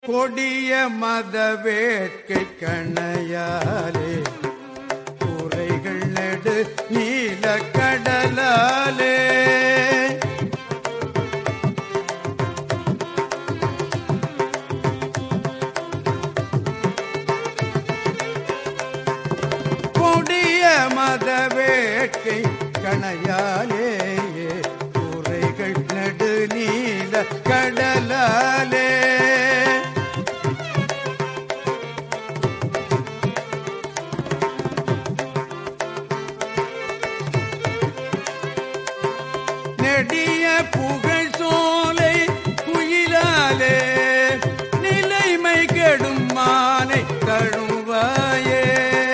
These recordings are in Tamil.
கொடிய மத வேட்கை கணையாலே குறைகள் நெடு நீல கடலாலே கொடிய மத வேட்கை கணையாலே குறைகள் நடு நீல கடலாலே நெடிய புகழ் சோலை குயிலாலே நிலைமை கெடும் மானை தழுவாயே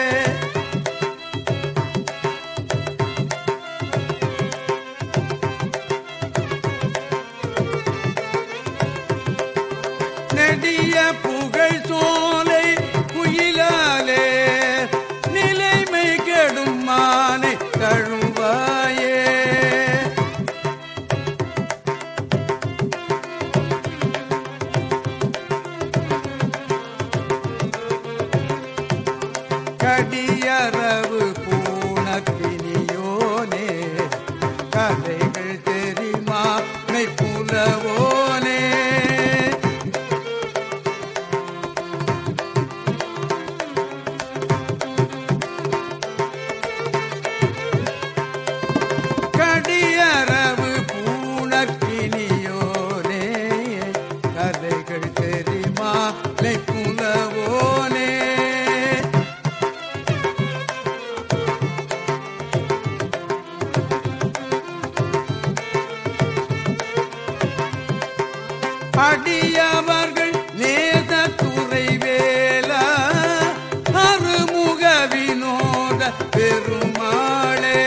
நெடிய புகழ் சோலை குயிலாலே நிலைமை கெடும் மானை தழுவாயே கடியரவு பூணப்பினியோனே கதைகள் தெரியுமா புலவோனே கடியரவு பூணக்கினியோனே கதைகள் தெரியுமா புலவோனே அடியவர்கள் நேத துறை வேலா அருமுக வினோத பெருமாளே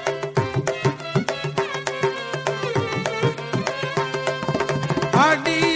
அடிய